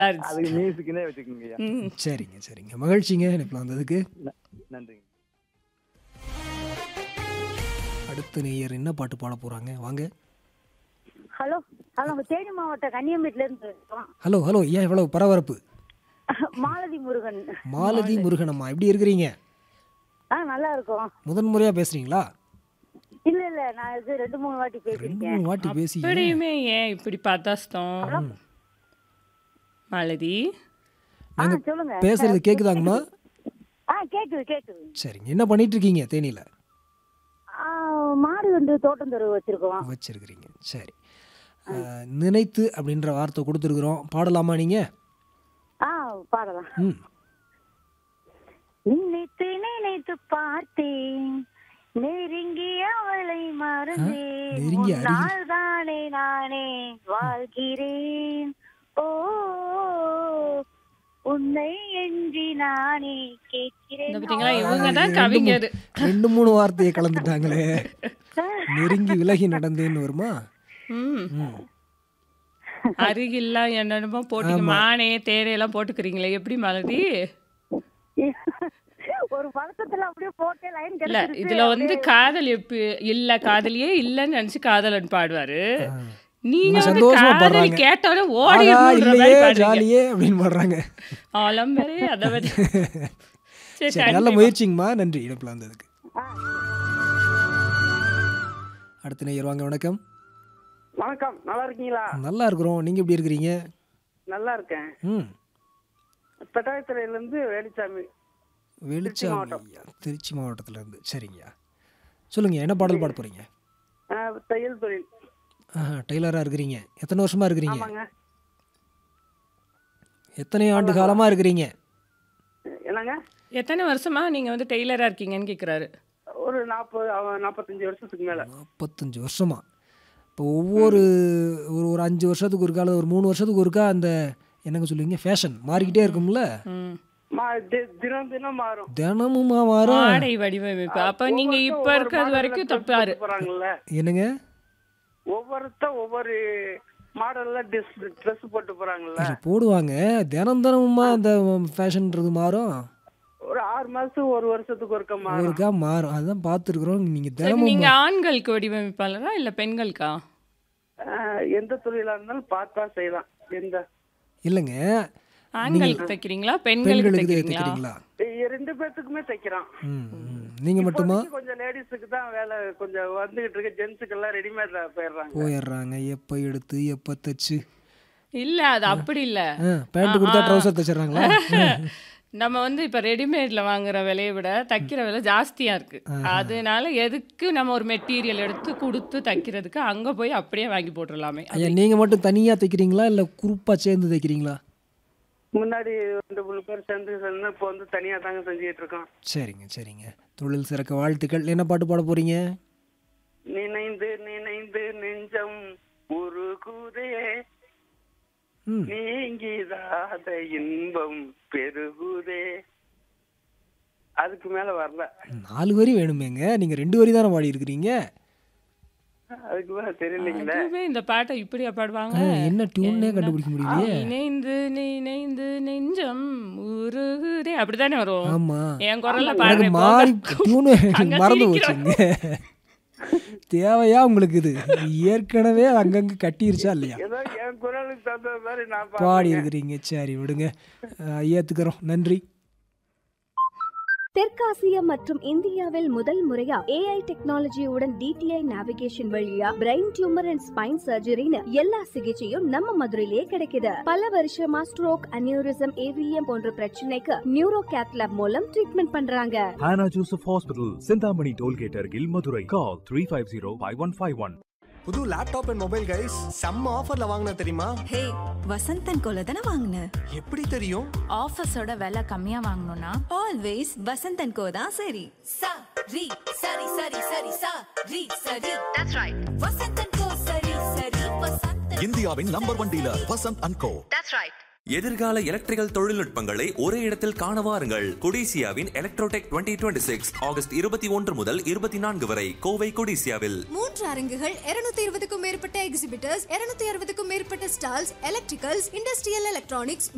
அதுக்கு மியூசிக்னே வச்சுக்கோங்க ஐயா ம். சரிங்க சரிங்க மகிழ்ச்சிங்க இணைப்பில் வந்ததுக்கு ந- நன்றிங்க அடுத்த நேயர் என்ன பாட்டு பாட போறாங்க வாங்க ஹலோ ஹலோ தேனி மாவட்டம் கன்னியம்பேட்டில இருந்து இருக்கோம். ஹலோ ஹலோ ஏன் இவ்வளவு பரபரப்பு மாலதி முருகன் மாலதி முருகனம்மா எப்படி இருக்கிறீங்க ஆ நல்லா இருக்கும் முதன் முறையா பேசுறீங்களா இல்ல இல்ல நான் இது ரெண்டு மூணு வாட்டி ரெண்டு பேசியிருக்கேன் மூணு வாட்டி பேசி இப்படியுமே ஏன் இப்படி பதாஸ்தம் மாலதி ஆ நாங்க சொல்லுங்க பேசுறது கேக்குதாங்கம்மா ஆ கேக்குது கேக்குது சரிங்க என்ன பண்ணிட்டு இருக்கீங்க தேனியில ஆ, மாடு வந்து தோட்டம் தெருவு வச்சிருக்கோம் வச்சிருக்கிறீங்க சரி அஹ், நினைத்து அப்படின்ற வார்த்தை கொடுத்துருக்குறோம் பாடலாமா நீங்க ஆ பாடலாம் ம் நினைத்து நினைத்து பார்த்தேன் நெருங்கி அவளை மறந்தேன் நெருங்கி அருகில். உன்னால் தானே நானே வாழ்கிறேன் ஓ உன்னை எஞ்சி நானே இந்த கேட்கிறேன் பார்த்தீங்களா இவங்க தான் ரெண்டு கவிஞர் மூ- ரெண்டு மூணு வார்த்தையை கலந்துட்டாங்களே நெருங்கி விலகி நடந்தேன்னு வருமா ம் ம் அருகில்லாம் என்னென்னமோ போட்டுக்க மானே தேரையெல்லாம் போட்டுக்கிறீங்களே எப்படி மாலதி ஒரு பழக்கத்துல அப்படியே போட்டே லைன் இல்ல இதுல வந்து காதல் எப்ப இல்ல காதலியே இல்லன்னு நினைச்சு காதலன் பாடுவாரு நீங்க இவங்க வந்து சந்தோஷமா காதலி பாடுறாங்க. கேட்டாலும் ஆகா, ஓடிடணுன்ற மாதிரி இல்லையே பாடுறீங்க ஜாலியே அப்படின்னு பாடுறாங்க ஆலம்பரே அத மாதிரி சரி சரி நல்ல முயற்சிங்கம்மா நன்றி இணைப்பில் வந்ததுக்கு அடுத்த நேயர் வாங்க வணக்கம் வணக்கம் நல்லா இருக்கீங்களா நல்லா இருக்கிறோம் நீங்க எப்படி இருக்கிறீங்க நல்லா இருக்கேன் ம் பெட்டாயத்துறையில இருந்து வேலுச்சாமி வெளிச்சாமி ஐயா, திருச்சி மாவட்டத்துல இருந்து சரிங்கய்யா சொல்லுங்க என்ன பாடல் பாட போறீங்க ஆஹ், தையல் தொழில் ஆஹா, டெய்லரா இருக்கிறீங்க எத்தனை வருஷமா இருக்கிறீங்க ஆமாங்க எத்தனை ஆண்டு காலமா இருக்கிறீங்க என்னங்க எத்தனை வருஷமா நீங்க வந்து டெய்லரா இருக்கீங்கன்னு கேக்குறாரு ஒரு நாற்பது நாற்பத்தஞ்சு வருஷத்துக்கு மேல நாற்பத்தஞ்சு வருஷமா இப்போ ஒவ்வொரு ஒரு ஒரு அஞ்சு வருஷத்துக்கு ஒருக்கா அல்லது ஒரு மூணு வருஷத்துக்கு ஒருக்கா அந்த என்னங்க சொல்லுவீங்க ஃபேஷன் மாறிக்கிட்டே இருக்கும்ல ம். மா- தி- தினம் தினம் மாறும் தினமுமா மாறும் ஆடை வடிவமைப்பு அப்ப நீங்க இப்ப ஒவ்வொருத்தரும் இருக்கிறது ஒவ்வொரு வரைக்கும் model ல தப்பாரு dress போட்டு போறாங்கல்ல என்னங்க ஒவ்வொருத்த ஒவ்வொரு மாடல்ல ட்ரெஸ் ட்ரெஸ் போட்டு போறாங்கல்ல இல்ல, போடுவாங்க தினம் தினமுமா அந்த ஃபேஷன்ன்றது மாறும் ஒரு ஆறு மாசத்துக்கு ஒரு வருஷத்துக்கு ஒருக்க மாறும் ஒருக்கா மாறும் அதுதான் பார்த்துருக்குறோம் நீங்கள் சரி தினமும் நீங்க ஆண்களுக்கு வடிவமைப்பாளரா இல்ல பெண்களுக்கா ஆஹ், எந்த தொழிலா இருந்தாலும் பார்த்தா செய்யலாம் எந்த இல்லைங்க ஆண்களுக்கு தைக்கிறீங்களா பெண்களுக்கு பெண்களுக்கு தைக்கிறீங்களா தைக்கிறீங்களா இ- ரெண்டு பேர்த்துக்குமே தைக்கிறான் ம் ம். நீங்க மட்டுமா இப்போதைக்கு கொஞ்சம் லேடிஸுக்கு தான் வேலை கொஞ்சம் வந்துகிட்டு இருக்கு ஜென்ஸுக்கு எல்லாம் ரெடிமேட்ல போயிடுறாங்க போயிடுறாங்க எப்போ எடுத்து எப்போ தைச்சு இல்ல அது அப்படி இல்ல ஆ பேண்ட் கொடுத்தா ட்ரௌசர் தைச்சிடுறாங்களா நம்ம வந்து இப்ப ரெடிமேட்ல வாங்குற விலையை விட தைக்கிற விலை ஜாஸ்தியா இருக்கு அதனால எதுக்கு நம்ம ஒரு மெட்டீரியல் எடுத்து கொடுத்து தைக்கிறதுக்கு அங்க போய் அப்படியே வாங்கி போட்டுடலாமே ஐயா நீங்கள் மட்டும் தனியாக தைக்கிறீங்களா இல்லை குரூப்பாக சேர்ந்து தைக்கிறீங்களா முன்னாடி ரெண்டு மூணு பேர் சேர்ந்து சேர்ந்து இப்போ வந்து தனியா தாங்க செஞ்சுட்டு இருக்கோம் சரிங்க சரிங்க தொழில் சிறக்க வாழ்த்துக்கள் என்ன பாட்டு பாட போறீங்க நினைந்து நினைந்து நெஞ்சம் உருகுதே ம் நீங்கிதாத இன்பம் பெருகுதே அதுக்கு மேல வரல நாலு வரி வேணுமேங்க நீங்கள் ரெண்டு வரி தானே பாடி இருக்கிறீங்க அதுக்கு மேல தெரியலீங்களே அதுவே இந்த பாட்டை இப்படியா பாடுவாங்க ஆ, என்ன டியூன்னே கண்டுபிடிக்க முடியலையே நினைந்து நினைந்து நெஞ்சம் உருகுதே அப்படித்தானே வரும் ஆமாம் என் குரல்ல எனக்கு பாடுறேன் மாறி போங்க. டியூனு அங்க மறந்து சிரிக்கிறோம். போச்சுங்க தேவையா உங்களுக்கு இது ஏற்கனவே அங்கங்க கட்டிருச்சா இல்லையா ஏதோ என் குரலுக்கு தகுந்த மாதிரி நான் பாடி பாடுறேன். இருக்கிறீங்க சரி விடுங்க ஆ, ஏத்துக்கிறோம் நன்றி தெற்காசியா மற்றும் இந்தியாவில் முதல் முறையா ஏஐ டெக்னாலஜியுடன் டிடிஐ நேவிகேஷன் வழியா பிரெயின் டியூமர் அண்ட் ஸ்பைன் சர்ஜரின்னு எல்லா சிகிச்சையும் நம்ம மதுரையிலேயே கிடைக்குது பல வருஷமா ஸ்ட்ரோக் அனியூரிசம் ஏவிஎம் போன்ற பிரச்சனைக்கு நியூரோ கேத்லாப் மூலம் ட்ரீட்மெண்ட் பண்றாங்க Hannah Joseph Hospital, Sindhamani Tollgate Argil, Madurai. Call 350-5151. புது லேப்டாப் அண்ட் மொபைல் கைஸ் செம்ம ஆஃபர்ல வாங்கின தெரியுமா ஹே வசந்தன் கோல தானே வாங்கின எப்படி தெரியும் ஆஃபர்ஸோட விலை கம்மியா வாங்கணும்னா ஆல்வேஸ் வசந்தன் கோ தான் சரி சா ரி சரி சரி சரி சா ரி சரி தட்ஸ் ரைட் வசந்தன் கோ சரி சரி வசந்தன் இந்தியாவின் number one dealer Vasanth and co that's right எதிர்கால எலக்ட்ரிக்கல் தொழில்நுட்பங்களை ஒரே இடத்தில் காண வாருங்கள் கொடிசியாவின் எலக்ட்ரோடெக் 2026 சிக்ஸ் ஆகஸ்ட் இருபத்தி ஒன்று முதல் இருபத்தி நான்கு வரை கோவை கொடிசியாவில் மூன்று அரங்குகள் 220 இருபதுக்கும் மேற்பட்ட எக்ஸிபிட்டர்ஸ் 260 அறுபதுக்கும் மேற்பட்ட ஸ்டால்ஸ் எலக்ட்ரிக்கல்ஸ் இண்டஸ்ட்ரியல் எலக்ட்ரானிக்ஸ்